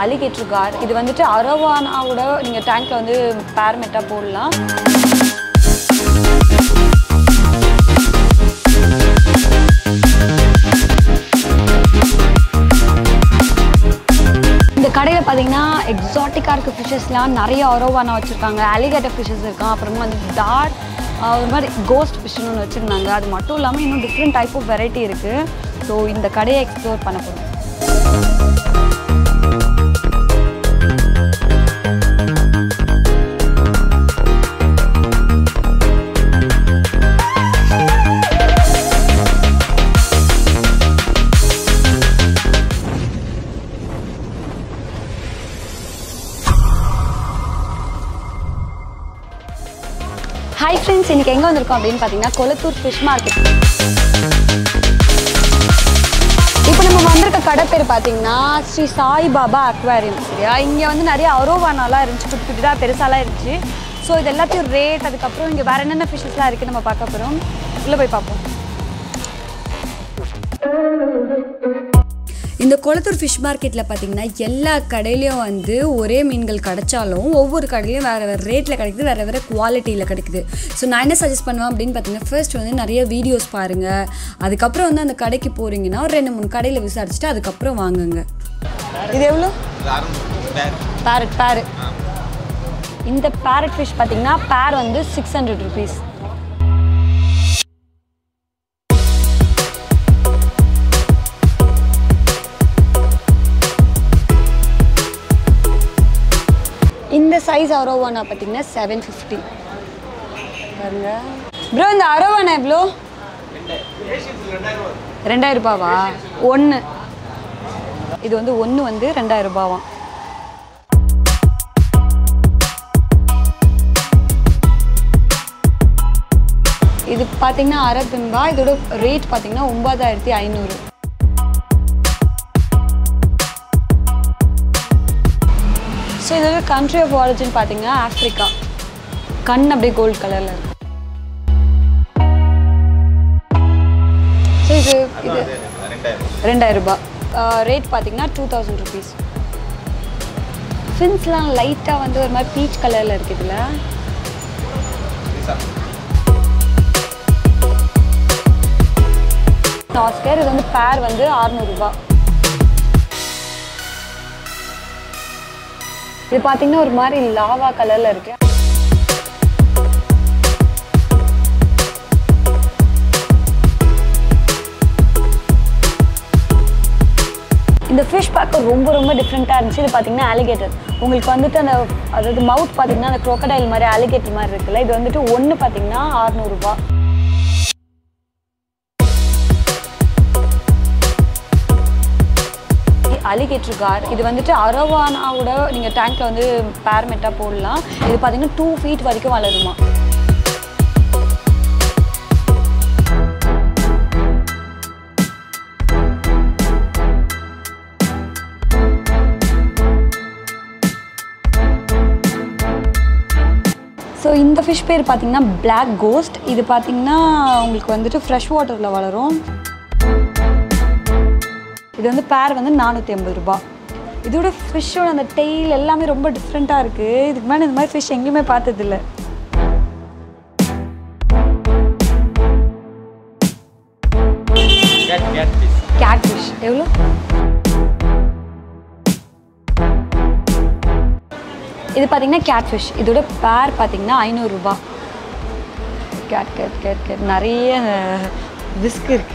அலிகேட்ரு car இது வந்துட்டு அரவானாவோட நீங்கள் டேங்க்கில் வந்து பேரமெட்டாக போடலாம் இந்த கடையில் பார்த்தீங்கன்னா எக்ஸாட்டிக்காக இருக்க ஃபிஷஸ்லாம் நிறைய அரோவானா வச்சுருக்காங்க அலிகேட்டர் ஃபிஷஸ் இருக்கான் அப்புறமா வந்து டார்க் ஒரு மாதிரி கோஸ்ட் ஃபிஷ்னு ஒன்று வச்சுருந்தாங்க அது மட்டும் இல்லாமல் இன்னும் டிஃப்ரெண்ட் டைப் ஆஃப் வெரைட்டி இருக்குது ஸோ இந்த கடையை எக்ஸ்ப்ளோர் பண்ண போகிறோம் ஹாய் ஃப்ரெண்ட்ஸ் இன்னைக்கு எங்கே வந்திருக்கோம் அப்படின்னு பார்த்தீங்கன்னா கொளத்தூர் ஃபிஷ் மார்க்கெட் இப்போ நம்ம வந்திருக்க கடை பேர் பார்த்தீங்கன்னா ஸ்ரீ சாய் பாபா அக்வாரியம் சரியா இங்கே வந்து நிறைய அரோவானாலாம் இருந்துச்சு குட்டி குட்டிதாக பெருசாலாம் இருந்துச்சு ஸோ இது எல்லாத்தையும் ரேட் அதுக்கப்புறம் இங்கே வேறு என்னென்ன ஃபிஷ்ஷஸ்லாம் இருக்குது நம்ம பார்க்க போகிறோம் உள்ளே போய் பார்ப்போம் இந்த கொளத்தூர் ஃபிஷ் மார்க்கெட்டில் பார்த்தீங்கன்னா எல்லா கடையிலையும் வந்து ஒரே மீன்கள் கிடைச்சாலும் ஒவ்வொரு கடையிலையும் வேறு வேறு ரேட்டில் கிடைக்குது வேறு வேறு குவாலிட்டியில் கிடைக்குது ஸோ நான் என்ன சஜஸ்ட் பண்ணுவேன் அப்படின்னு பார்த்தீங்கன்னா ஃபர்ஸ்ட் வந்து நிறைய வீடியோஸ் பாருங்கள் அதுக்கப்புறம் வந்து அந்த கடைக்கு போகிறீங்கன்னா ஒரு ரெண்டு மூணு கடையில் விசாரிச்சுட்டு அதுக்கப்புறம் வாங்குங்க இது எவ்வளோ பேரட் பேரட் இந்த பேரட் ஃபிஷ் பார்த்தீங்கன்னா பேர் வந்து சிக்ஸ் ஹண்ட்ரட் ருபீஸ் இந்த சைஸ் அரோவானா பார்த்தீங்கன்னா செவன் ஃபிஃப்டி பாருங்க ப்ரோ இந்த அரோவானா எவ்வளோ ரெண்டாயிரம் ரூபாவா ஒன்று இது வந்து ஒன்று வந்து ரெண்டாயிரம் ரூபாவாம் இது பார்த்தீங்கன்னா அரபிம்பா இதோட ரேட் பார்த்தீங்கன்னா ஒன்பதாயிரத்தி ஐநூறு ஸோ இதோட கண்ட்ரி ஆஃப் ஆரிஜின் பார்த்தீங்கன்னா ஆஃப்ரிக்கா கண் அப்படியே கோல்ட் கலரில் இருக்கும் ஸோ இது இது ரெண்டாயிரம் ரூபாய் ரேட் பார்த்தீங்கன்னா டூ தௌசண்ட் ருபீஸ் ஃபின்ஸ்லாம் லைட்டாக வந்து ஒரு மாதிரி பீச் கலரில் இருக்குது இதில் ஆஸ்கர் இது வந்து பேர் வந்து அறநூறுபா இது பார்த்தீங்கன்னா ஒரு மாதிரி லாவா கலரில் இருக்கு இந்த ஃபிஷ் பார்க்க ரொம்ப ரொம்ப டிஃப்ரெண்ட்டாக இருந்துச்சு இது பார்த்தீங்கன்னா அலிகேட்டர் உங்களுக்கு வந்துட்டு அந்த அதாவது மவுத் பார்த்தீங்கன்னா அந்த crocodile மாதிரி அலிகேட்டர் மாதிரி இருக்குல்ல இது வந்துட்டு ஒன்று பார்த்தீங்கன்னா அறநூறுபா அலிகேட்ரு கார் இது வந்துட்டு அரவானாவோட நீங்கள் டேங்க்கில் வந்து பேரமெட்டாக போடலாம் இது பார்த்தீங்கன்னா டூ ஃபீட் வரைக்கும் வளருமா ஸோ இந்த ஃபிஷ் பேர் பார்த்தீங்கன்னா Black கோஸ்ட் இது பார்த்தீங்கன்னா உங்களுக்கு வந்துட்டு ஃப்ரெஷ் வாட்டரில் வளரும் இது வந்து பேர் வந்து நானூற்றி ஐம்பது ரூபா இதோட ஃபிஷ்ஷோட அந்த டெய்ல் எல்லாமே ரொம்ப டிஃப்ரெண்ட்டாக இருக்குது இதுக்கு மேலே இந்த மாதிரி ஃபிஷ் எங்கேயுமே பார்த்ததில்ல கேட் ஃபிஷ் எவ்வளோ இது பார்த்தீங்கன்னா கேட் ஃபிஷ் இதோட பேர் பார்த்தீங்கன்னா ஐநூறுரூபா கேட் கேட் கேட் கேட் நிறைய விஸ்க் இருக்கு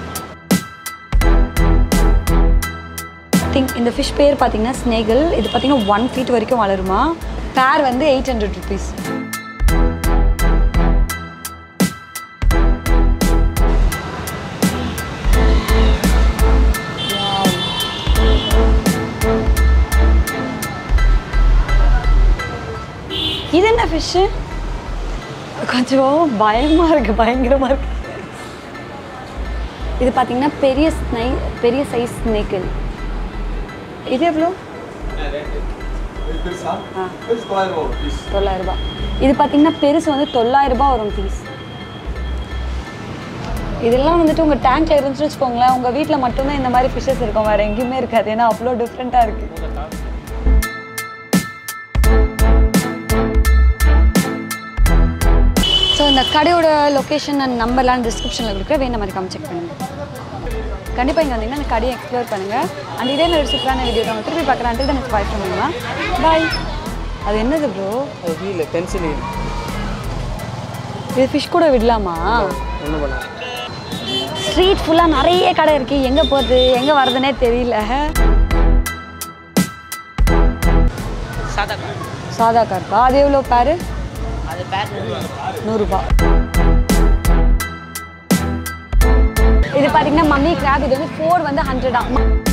திங்க் இந்த ஃபிஷ் பேர் பார்த்தீங்கன்னா ஸ்னேகல் இது பார்த்தீங்கன்னா ஒன் ஃபீட் வரைக்கும் வளருமா பேர் வந்து எயிட் ஹண்ட்ரட் ருபீஸ் இது என்ன ஃபிஷ்ஷு கொஞ்சம் பயமாக இருக்குது பயங்கரமாக இருக்கு இது பார்த்தீங்கன்னா பெரிய ஸ்னை பெரிய சைஸ் ஸ்னேக்கிள் இது எவ்வளோ ஆ தொள்ளாயிரம் ரூபாய் இது பார்த்தீங்கன்னா பெருசு வந்து தொள்ளாயிரம் ரூபாய் வரும் பீஸ் இதெல்லாம் வந்துட்டு உங்கள் டேங்க்ல இருந்துச்சுன்னு வச்சுக்கோங்களேன் உங்கள் வீட்டில் மட்டும்தான் இந்த மாதிரி ஃபிஷ்ஷஸ் இருக்கும் வேறு எங்கேயுமே இருக்காது ஏன்னா அவ்வளோ டிஃப்ரெண்ட்டாக இருக்குது இந்த கடையோட லொக்கேஷன் அண்ட் நம்பர்லாம் டிஸ்கிரிப்ஷனில் கொடுக்குற வேணும் மாதிரி செக் பண்ணுங்கள் கண்டிப்பாக இங்கே வந்தீங்கன்னா அந்த கடையை எக்ஸ்ப்ளோர் பண்ணுங்கள் அண்ட் இதே மாதிரி சூப்பரான வீடியோ நான் திருப்பி பார்க்குறேன் அன்றைக்கு தான் எனக்கு பாய் பண்ணுங்களா பாய் அது என்னது ப்ரோ அது ஹீல் பென்சில் ஹீல் இது ஃபிஷ் கூட விடலாமா ஒன்றும் பண்ண ஸ்ட்ரீட் ஃபுல்லாக நிறைய கடை இருக்குது எங்கே போகிறது எங்கே வர்றதுனே தெரியல சாதா கார் சாதா கார்க்கா அது எவ்வளோ பேரு அது பேக் நூறுரூபா இது பார்த்தீங்கன்னா மம்மி கிராப் இது வந்து ஃபோர் வந்து ஹண்ட்ரடா